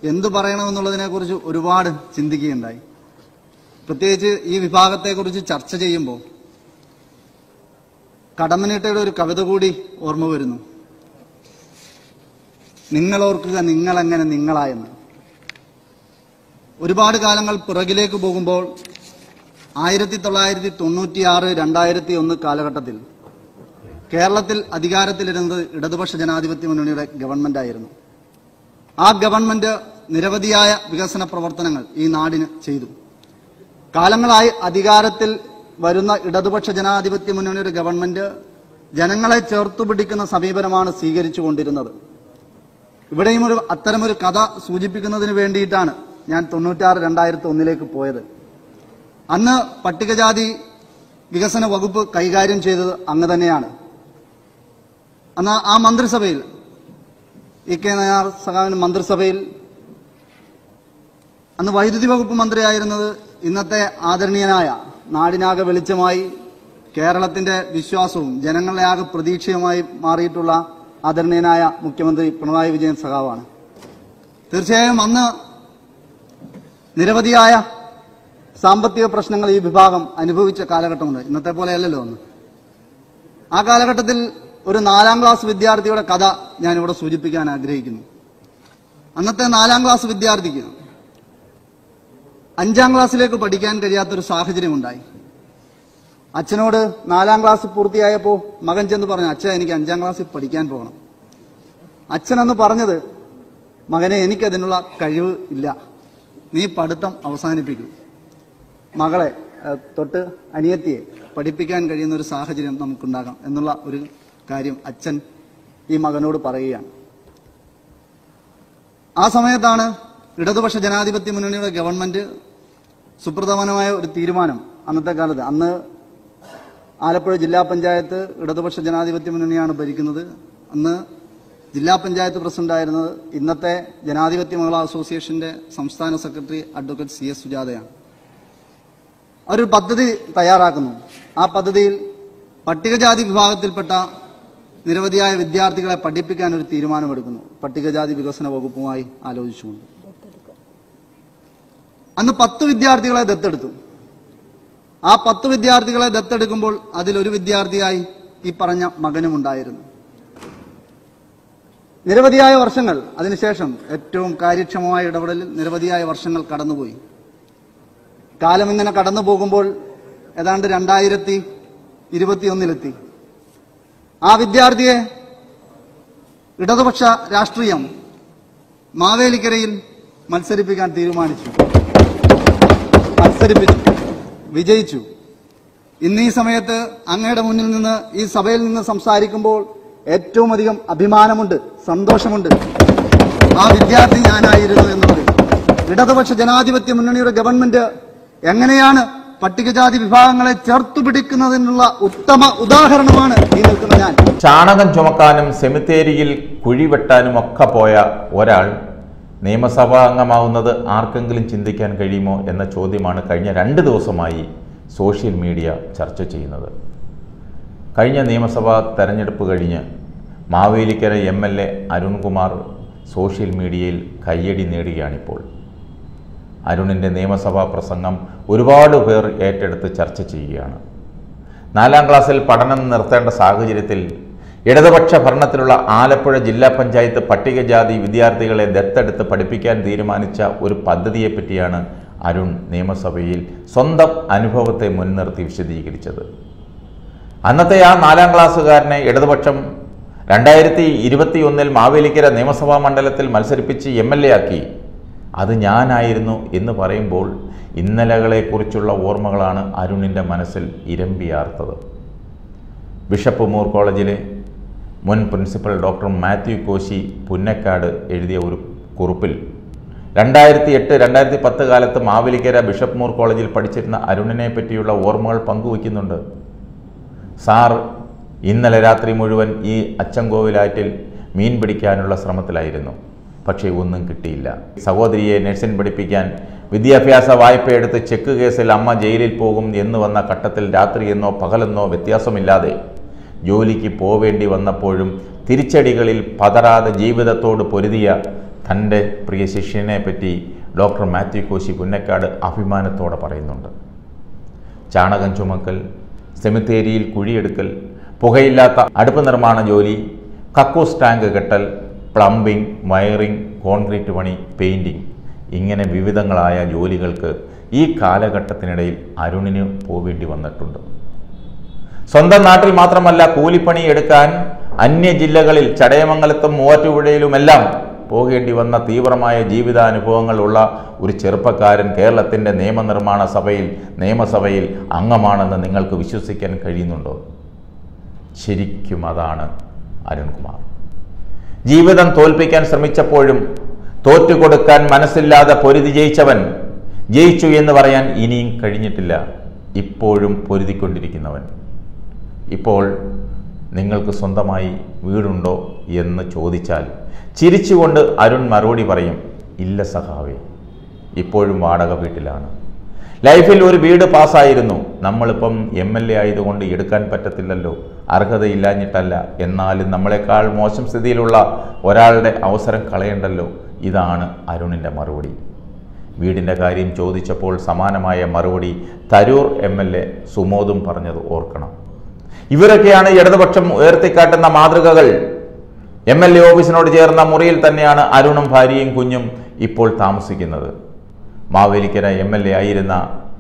എന്തു പറയണമെന്നുള്ളതിനെക്കുറിച്ച് ഒരുപാട് ചിന്തിക്കുകയുണ്ടായി പ്രത്യേകിച്ച് ഈ വിഭാഗത്തെക്കുറിച്ച് ചർച്ച ചെയ്യുമ്പോൾ കടമ്മനിട്ടയുടെ ഒരു കവിത കൂടി ഓർമ്മ വരുന്നു നിങ്ങളോർക്കുക നിങ്ങളെങ്ങനെ നിങ്ങളായെന്ന് ഒരുപാട് കാലങ്ങൾ പിറകിലേക്ക് പോകുമ്പോൾ ആയിരത്തി തൊള്ളായിരത്തി തൊണ്ണൂറ്റിയാറ് രണ്ടായിരത്തി ഒന്ന് കാലഘട്ടത്തിൽ കേരളത്തിൽ അധികാരത്തിലിരുന്നത് ഇടതുപക്ഷ ജനാധിപത്യ മുന്നണിയുടെ ഗവൺമെന്റായിരുന്നു ആ ഗവൺമെന്റ് നിരവധിയായ വികസന പ്രവർത്തനങ്ങൾ ഈ നാടിന് ചെയ്തു കാലങ്ങളായി അധികാരത്തിൽ വരുന്ന ഇടതുപക്ഷ ജനാധിപത്യ മുന്നണിയുടെ ഗവൺമെന്റ് ജനങ്ങളെ ചേർത്തുപിടിക്കുന്ന സമീപനമാണ് സ്വീകരിച്ചുകൊണ്ടിരുന്നത് ഇവിടെയും ഒരു അത്തരമൊരു കഥ സൂചിപ്പിക്കുന്നതിന് വേണ്ടിയിട്ടാണ് ഞാൻ തൊണ്ണൂറ്റാറ് രണ്ടായിരത്തി ഒന്നിലേക്ക് പോയത് അന്ന് പട്ടികജാതി വികസന വകുപ്പ് കൈകാര്യം ചെയ്തത് അങ്ങ് തന്നെയാണ് അന്ന് ആ മന്ത്രിസഭയിൽ ഇ കെ നായർ സഖാവിന് മന്ത്രിസഭയിൽ അന്ന് വൈദ്യുതി വകുപ്പ് മന്ത്രിയായിരുന്നത് ഇന്നത്തെ ആദരണീയനായ നാടിനാകെ വെളിച്ചമായി കേരളത്തിന്റെ വിശ്വാസവും ജനങ്ങളുടെ ആകെ പ്രതീക്ഷയുമായി മാറിയിട്ടുള്ള ആദരണീയനായ മുഖ്യമന്ത്രി പിണറായി വിജയൻ സഖാവാണ് തീർച്ചയായും അന്ന് നിരവധിയായ സാമ്പത്തിക പ്രശ്നങ്ങൾ ഈ വിഭാഗം അനുഭവിച്ച കാലഘട്ടമുണ്ട് ഇന്നത്തെ പോലെയല്ലല്ലോ അന്ന് ആ കാലഘട്ടത്തിൽ ഒരു നാലാം ക്ലാസ് വിദ്യാർത്ഥിയുടെ കഥ ഞാനിവിടെ സൂചിപ്പിക്കാൻ ആഗ്രഹിക്കുന്നു അന്നത്തെ നാലാം ക്ലാസ് വിദ്യാർത്ഥിക്ക് അഞ്ചാം ക്ലാസ്സിലേക്ക് പഠിക്കാൻ കഴിയാത്തൊരു സാഹചര്യം ഉണ്ടായി അച്ഛനോട് നാലാം ക്ലാസ് പൂർത്തിയായപ്പോൾ മകൻ ചെന്ന് പറഞ്ഞു അച്ഛൻ എനിക്ക് അഞ്ചാം ക്ലാസ്സിൽ പഠിക്കാൻ പോകണം അച്ഛനെന്ന് പറഞ്ഞത് മകനെ എനിക്കതിനുള്ള കഴിവ് ഇല്ല നീ പഠിത്തം അവസാനിപ്പിക്കൂ മകളെ ഏഹ്, തൊട്ട് അനിയത്തിയെ പഠിപ്പിക്കാൻ കഴിയുന്ന ഒരു സാഹചര്യം നമുക്കുണ്ടാകാം എന്നുള്ള ഒരു കാര്യം അച്ഛൻ ഈ മകനോട് പറയുകയാണ് ആ സമയത്താണ് ഇടതുപക്ഷ ജനാധിപത്യ മുന്നണിയുടെ ഗവൺമെന്റ് സുപ്രധാനമായ ഒരു തീരുമാനം അന്നത്തെ കാലത്ത് അന്ന് ആലപ്പുഴ ജില്ലാ പഞ്ചായത്ത് ഇടതുപക്ഷ ജനാധിപത്യ മുന്നണിയാണ് ഭരിക്കുന്നത് അന്ന് ജില്ലാ പഞ്ചായത്ത് പ്രസിഡന്റായിരുന്നത് ഇന്നത്തെ ജനാധിപത്യ മഹിളാ അസോസിയേഷന്റെ സംസ്ഥാന സെക്രട്ടറി അഡ്വക്കേറ്റ് സി എസ് സുജാതയാണ് ഒരു പദ്ധതി തയ്യാറാക്കുന്നു ആ പദ്ധതിയിൽ പട്ടികജാതി വിഭാഗത്തിൽപ്പെട്ട നിരവധിയായ വിദ്യാർത്ഥികളെ പഠിപ്പിക്കാൻ ഒരു തീരുമാനമെടുക്കുന്നു പട്ടികജാതി വികസന വകുപ്പുമായി ആലോചിച്ചുകൊണ്ട് അന്ന് പത്ത് വിദ്യാർത്ഥികളെ ദത്തെടുത്തു ആ പത്ത് വിദ്യാർത്ഥികളെ ദത്തെടുക്കുമ്പോൾ അതിലൊരു വിദ്യാർത്ഥിയായി ഈ പറഞ്ഞ മകനും ഉണ്ടായിരുന്നു നിരവധിയായ വർഷങ്ങൾ അതിനുശേഷം ഏറ്റവും കാര്യക്ഷമമായ ഇടപെടലിൽ നിരവധിയായ വർഷങ്ങൾ കടന്നുപോയി കാലം ഇങ്ങനെ കടന്നു പോകുമ്പോൾ ഏതാണ്ട് രണ്ടായിരത്തി ഇരുപത്തിയൊന്നിലെത്തി ആ വിദ്യാർത്ഥിയെ ഇടതുപക്ഷ രാഷ്ട്രീയം മാവേലിക്കരയിൽ മത്സരിപ്പിക്കാൻ തീരുമാനിച്ചു മത്സരിപ്പിച്ചു വിജയിച്ചു ഇന്ന് ഈ സമയത്ത് അങ്ങയുടെ മുന്നിൽ നിന്ന് ഈ സഭയിൽ നിന്ന് സംസാരിക്കുമ്പോൾ ഏറ്റവും അധികം അഭിമാനമുണ്ട് സന്തോഷമുണ്ട് ആ വിദ്യാർത്ഥി ഞാനായിരുന്നു എന്നുള്ളത് ഇടതുപക്ഷ ജനാധിപത്യ മുന്നണിയുടെ ഗവൺമെന്റ് എങ്ങനെയാണ് പട്ടികജാതി വിഭാഗങ്ങളെ ചേർത്തുപിടിക്കുന്നതിനുള്ള ഉത്തമ ഉദാഹരണമാണ് ഈ നിൽക്കുന്ന ഞാൻ ചാണകം ചുമക്കാനും സെമിത്തേരിയിൽ കുഴി വെട്ടാനും ഒക്കെ പോയ ഒരാൾ നിയമസഭാ അംഗമാവുന്നത് ആർക്കെങ്കിലും ചിന്തിക്കാൻ കഴിയുമോ എന്ന ചോദ്യമാണ് കഴിഞ്ഞ രണ്ട് ദിവസമായി സോഷ്യൽ മീഡിയ ചർച്ച ചെയ്യുന്നത് കഴിഞ്ഞ നിയമസഭാ തെരഞ്ഞെടുപ്പ് കഴിഞ്ഞ് Mavelikkara M L A Arunkumar social മീഡിയയിൽ കയ്യടി നേടുകയാണിപ്പോൾ അരുണിൻ്റെ നിയമസഭാ പ്രസംഗം ഒരുപാട് പേർ ഏറ്റെടുത്ത് ചർച്ച ചെയ്യുകയാണ് നാലാം ക്ലാസ്സിൽ പഠനം നിർത്തേണ്ട സാഹചര്യത്തിൽ ഇടതുപക്ഷ ഭരണത്തിലുള്ള ആലപ്പുഴ ജില്ലാ പഞ്ചായത്ത് പട്ടികജാതി വിദ്യാർത്ഥികളെ ദത്തെടുത്ത് പഠിപ്പിക്കാൻ തീരുമാനിച്ച ഒരു പദ്ധതിയെപ്പറ്റിയാണ് അരുൺ നിയമസഭയിൽ സ്വന്തം അനുഭവത്തെ മുൻനിർത്തി വിശദീകരിച്ചത് അന്നത്തെ ആ നാലാം ക്ലാസ്സുകാരനെ ഇടതുപക്ഷം രണ്ടായിരത്തി ഇരുപത്തിയൊന്നിൽ മാവേലിക്കര നിയമസഭാ മണ്ഡലത്തിൽ മത്സരിപ്പിച്ച് എം എൽ എ ആക്കി അത് ഞാനായിരുന്നു എന്ന് പറയുമ്പോൾ ഇന്നലകളെക്കുറിച്ചുള്ള ഓർമ്മകളാണ് അരുണിൻ്റെ മനസ്സിൽ ഇരമ്പിയാർത്തത് ബിഷപ്പ് മൂർ കോളേജിലെ മുൻ പ്രിൻസിപ്പൽ ഡോക്ടർ മാത്യു കോശി പുന്നക്കാട് എഴുതിയ ഒരു കുറിപ്പിൽ രണ്ടായിരത്തി എട്ട് രണ്ടായിരത്തി പത്ത് കാലത്ത് മാവേലിക്കര ബിഷപ്പ് മൂർ കോളേജിൽ പഠിച്ചിരുന്ന അരുണിനെ പറ്റിയുള്ള ഓർമ്മകൾ പങ്കുവയ്ക്കുന്നുണ്ട് സാർ ഇന്നലെ രാത്രി മുഴുവൻ ഈ അച്ചൻകോവിലാറ്റിൽ മീൻ പിടിക്കാനുള്ള ശ്രമത്തിലായിരുന്നു പക്ഷേ ഒന്നും കിട്ടിയില്ല സഹോദരിയെ നഴ്സിൻ പഠിപ്പിക്കാൻ വിദ്യാഭ്യാസ വായ്പയെടുത്ത് ചെക്ക് കേസിൽ അമ്മ ജയിലിൽ പോകും എന്ന് വന്ന ഘട്ടത്തിൽ രാത്രിയെന്നോ പകലെന്നോ വ്യത്യാസമില്ലാതെ ജോലിക്ക് പോവേണ്ടി വന്നപ്പോഴും തിരിച്ചടികളിൽ പതറാതെ ജീവിതത്തോട് പൊരുതിയ തൻ്റെ പ്രിയ ശിഷ്യനെ പറ്റി ഡോക്ടർ മാത്യു കോശി പുന്നക്കാട് അഭിമാനത്തോടെ പറയുന്നുണ്ട് ചാണകം ചുമക്കൽ സെമിത്തേരിയിൽ കുഴിയെടുക്കൽ പുകയില്ലാത്ത അടുപ്പ് നിർമ്മാണ ജോലി കക്കൂസ് ടാങ്ക് കെട്ടൽ പ്ലംബിംഗ് വയറിംഗ് കോൺക്രീറ്റ് പണി പെയിൻറ്റിംഗ് ഇങ്ങനെ വിവിധങ്ങളായ ജോലികൾക്ക് ഈ കാലഘട്ടത്തിനിടയിൽ അരുണിന് പോവേണ്ടി വന്നിട്ടുണ്ട് സ്വന്തം നാട്ടിൽ മാത്രമല്ല കൂലിപ്പണി എടുക്കാൻ അന്യ ജില്ലകളിൽ ചടയമംഗലത്തും മൂവാറ്റുപുഴയിലുമെല്ലാം പോകേണ്ടി വന്ന തീവ്രമായ ജീവിതാനുഭവങ്ങളുള്ള ഒരു ചെറുപ്പക്കാരൻ കേരളത്തിൻ്റെ നിയമനിർമ്മാണ സഭയിൽ നിയമസഭയിൽ അംഗമാണെന്ന് നിങ്ങൾക്ക് വിശ്വസിക്കാൻ കഴിയുന്നുണ്ടോ ശരിക്കും അതാണ് അരുൺകുമാർ ജീവിതം തോൽപ്പിക്കാൻ ശ്രമിച്ചപ്പോഴും തോറ്റുകൊടുക്കാൻ മനസ്സില്ലാതെ പൊരുതി ജയിച്ചവൻ ജയിച്ചു എന്ന് പറയാൻ ഇനിയും കഴിഞ്ഞിട്ടില്ല ഇപ്പോഴും പൊരുതിക്കൊണ്ടിരിക്കുന്നവൻ ഇപ്പോൾ നിങ്ങൾക്ക് സ്വന്തമായി വീടുണ്ടോ എന്ന് ചോദിച്ചാൽ ചിരിച്ചുകൊണ്ട് അരുൺ മറുപടി പറയും ഇല്ല സഖാവേ ഇപ്പോഴും വാടക വീട്ടിലാണ് ലൈഫിൽ ഒരു വീട് പാസ്സായിരുന്നു നമ്മളിപ്പം എം എൽ എ ആയതുകൊണ്ട് എടുക്കാൻ പറ്റത്തില്ലല്ലോ അർഹതയില്ലാഞ്ഞിട്ടല്ല എന്നാലും നമ്മളെക്കാൾ മോശം സ്ഥിതിയിലുള്ള ഒരാളുടെ അവസരം കളയണ്ടല്ലോ ഇതാണ് അരുണിൻ്റെ മറുപടി വീടിൻ്റെ കാര്യം ചോദിച്ചപ്പോൾ സമാനമായ മറുപടി തരൂർ എം എൽ എ സുമോദും പറഞ്ഞത് ഓർക്കണം ഇവരൊക്കെയാണ് ഇടതുപക്ഷം ഉയർത്തിക്കാട്ടുന്ന മാതൃകകൾ എം എൽ എ ഓഫീസിനോട് ചേർന്ന മുറിയിൽ തന്നെയാണ് അരുണും ഭാര്യയും കുഞ്ഞും ഇപ്പോൾ താമസിക്കുന്നത് മാവേലിക്കര എം എൽ എ ആയിരുന്ന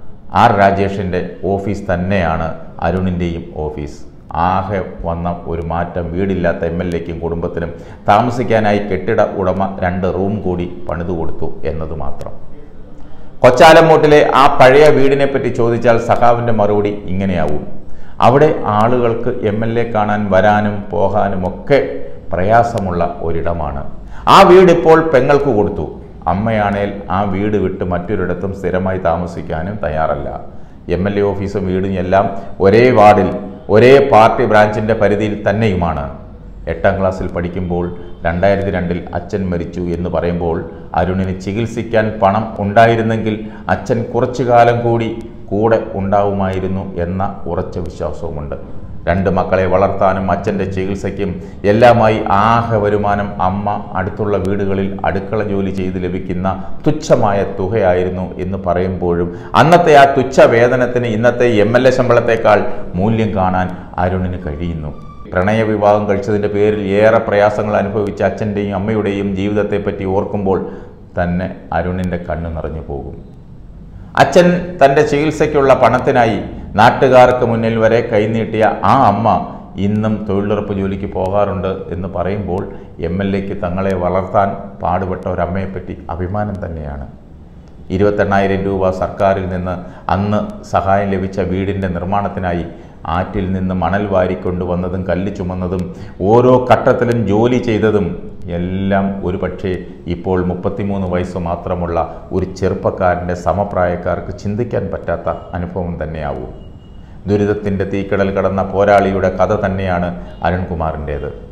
ആർ രാജേഷിൻ്റെ ഓഫീസ് തന്നെയാണ് അരുണിൻ്റെയും ഓഫീസ് ആകെ വന്ന ഒരു മാറ്റം വീടില്ലാത്ത എം എൽ എക്കും കുടുംബത്തിനും താമസിക്കാനായി കെട്ടിട ഉടമ രണ്ട് റൂം കൂടി പണിതു കൊടുത്തു എന്നത് മാത്രം കൊച്ചാലമ്മൂട്ടിലെ ആ പഴയ വീടിനെ പറ്റി ചോദിച്ചാൽ സഖാവിൻ്റെ മറുപടി ഇങ്ങനെയാവും അവിടെ ആളുകൾക്ക് എം എൽ എ കാണാൻ വരാനും പോകാനും ഒക്കെ പ്രയാസമുള്ള ഒരിടമാണ് ആ വീട് ഇപ്പോൾ പെങ്ങൾക്ക് കൊടുത്തു അമ്മയാണേൽ ആ വീട് വിട്ട് മറ്റൊരിടത്തും സ്ഥിരമായി താമസിക്കാനും തയ്യാറല്ല എം എൽ എ ഓഫീസും വീടും എല്ലാം ഒരേ വാർഡിൽ ഒരേ പാർട്ടി ബ്രാഞ്ചിൻ്റെ പരിധിയിൽ തന്നെയുമാണ് എട്ടാം ക്ലാസ്സിൽ പഠിക്കുമ്പോൾ രണ്ടായിരത്തി രണ്ടിൽ അച്ഛൻ മരിച്ചു എന്ന് പറയുമ്പോൾ അരുണിന് ചികിത്സിക്കാൻ പണം ഉണ്ടായിരുന്നെങ്കിൽ അച്ഛൻ കുറച്ചു കാലം കൂടി കൂടെ ഉണ്ടാവുമായിരുന്നു എന്ന ഉറച്ച വിശ്വാസവുമുണ്ട് രണ്ട് മക്കളെ വളർത്താനും അച്ഛൻ്റെ ചികിത്സയ്ക്കും എല്ലാമായി ആകെ വരുമാനം അമ്മ അടുത്തുള്ള വീടുകളിൽ അടുക്കള ജോലി ചെയ്ത് ലഭിക്കുന്ന തുച്ഛമായ തുകയായിരുന്നു എന്ന് പറയുമ്പോഴും അന്നത്തെ ആ തുച്ഛ വേതനത്തിന് ഇന്നത്തെ എം എൽ എ ശമ്പളത്തേക്കാൾ മൂല്യം കാണാൻ അരുണിന് കഴിയുന്നു പ്രണയവിവാഹം കഴിച്ചതിൻ്റെ പേരിൽ ഏറെ പ്രയാസങ്ങൾ അനുഭവിച്ച അച്ഛൻ്റെയും അമ്മയുടെയും ജീവിതത്തെപ്പറ്റി ഓർക്കുമ്പോൾ തന്നെ അരുണിൻ്റെ കണ്ണ് നിറഞ്ഞു പോകും അച്ഛൻ തൻ്റെ ചികിത്സയ്ക്കുള്ള പണത്തിനായി നാട്ടുകാർക്ക് മുന്നിൽ വരെ കൈനീട്ടിയ ആ അമ്മ ഇന്നും തൊഴിലുറപ്പ് ജോലിക്ക് പോകാറുണ്ട് എന്ന് പറയുമ്പോൾ എം എൽ എക്ക് തങ്ങളെ വളർത്താൻ പാടുപെട്ട ഒരമ്മയെപ്പറ്റി അഭിമാനം തന്നെയാണ് ഇരുപത്തെണ്ണായിരം രൂപ സർക്കാരിൽ നിന്ന് അന്ന് സഹായം ലഭിച്ച വീടിൻ്റെ നിർമ്മാണത്തിനായി ആറ്റിൽ നിന്ന് മണൽ വാരിക്കൊണ്ടുവന്നതും കല്ല് ചുമന്നതും ഓരോ ഘട്ടത്തിലും ജോലി ചെയ്തതും എല്ലാം ഒരു പക്ഷേ ഇപ്പോൾ മുപ്പത്തിമൂന്ന് വയസ്സ് മാത്രമുള്ള ഒരു ചെറുപ്പക്കാരൻ്റെ സമപ്രായക്കാർക്ക് ചിന്തിക്കാൻ പറ്റാത്ത അനുഭവം തന്നെയാവും ദുരിതത്തിൻ്റെ തീക്കടൽ കടന്ന പോരാളിയുടെ കഥ തന്നെയാണ് അരുൺകുമാറിൻ്റേത്